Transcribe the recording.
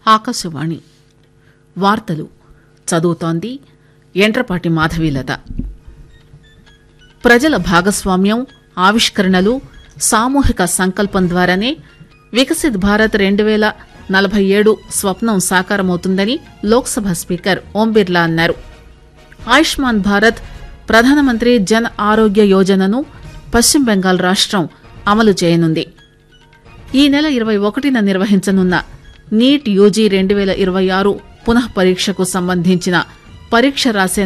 ఆకాశవాణి వార్తలు చదువుతోంది ఎండ్రపాటి మాధవీలత ప్రజల భాగస్వామ్యం ఆవిష్కరణలు సామూహిక సంకల్పం ద్వారానే వికసిత్ భారత్ రెండు పేల నలభై ఏడు స్వప్నం సాకారమవుతుందని లోక్సభ స్పీకర్ ఓం బిర్లా అన్నారు ఆయుష్మాన్ భారత్ ప్రధానమంత్రి జన్ ఆరోగ్య యోజనను పశ్చిమ బెంగాల్ రాష్టం అమలు చేయనుంది ఈ నెల ఇరవై ఒకటిన నిర్వహించనున్న నీట్ యూజీ రెండు పేల ఇరవై ఆరు పునః పరీక్షకు సంబంధించిన పరీక్ష రాసే